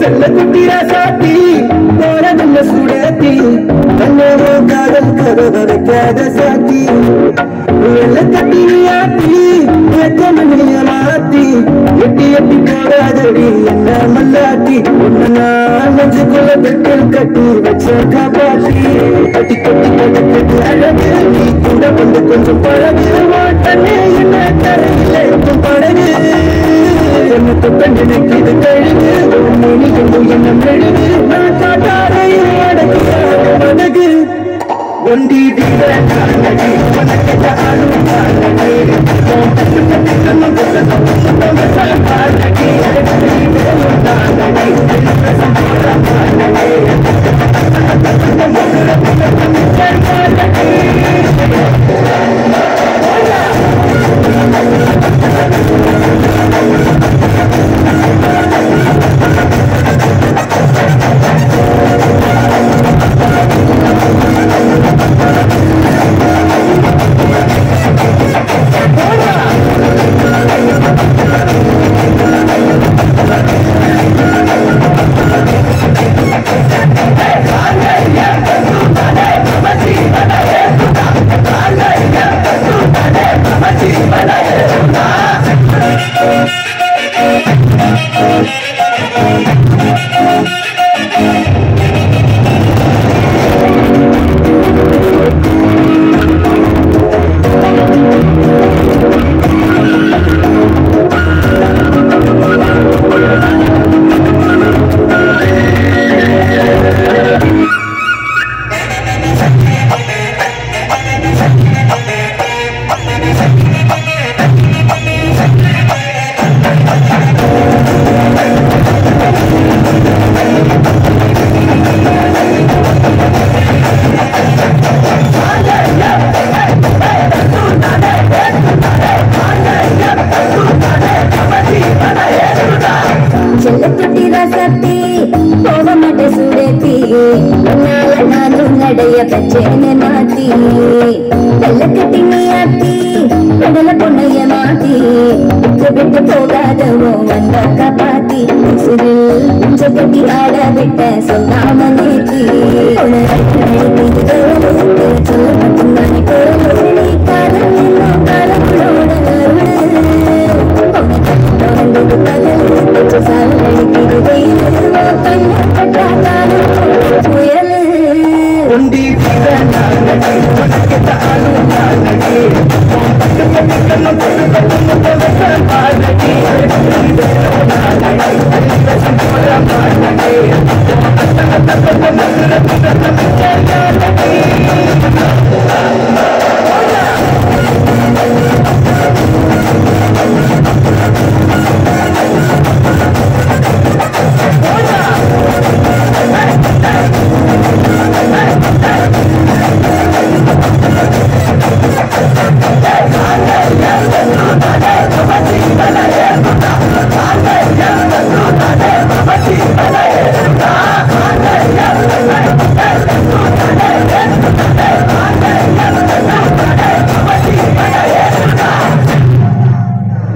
செல்ல குட்டியா சாத்தி போறதுள்ள சுடத்தி தன்னோட காதல் கதவை வைக்காத சாத்தி வெள்ள கட்டி ஆத்தி எத்தனைய மாத்தி எட்டி எட்டி போறாதடி என்ன மல்லாத்தி உன்ன நான் நெஞ்சுக்குள்ள பெட்டில் கட்டி வச்ச காப்பாத்தி கட்டி கட்டி கட்டி கட்டி அழகு நீ கூட வந்து கொஞ்சம் பழகு மாட்டனே என்ன தரையில் இருக்கும் படகு என்ன தொட்ட நினைக்கிது கழுகு நீ கொண்டு என்ன மெழுகு நான் காட்டாரையில் அடங்கிய மனகு ஒண்டி வீர காணடி உனக்கு ஆளும் காணடி உன் பத்து பத்து கண்ணம் கொள்ளணும் உன் காணடி செல்லக்குட்டி ரசத்தி போக மாட்டே சுடத்தி உன்னால நானும் நடைய பச்சேன்னு மாத்தி வெள்ளக்கட்டி நீ ஆத்தி கடல பொண்ணைய மாத்தி விட்டு விட்டு போகாதவோ வந்த காப்பாத்தி சிறில் குஞ்ச கட்டி ஆட விட்ட சொல்லாம நேத்தி சொல்ல மட்டும்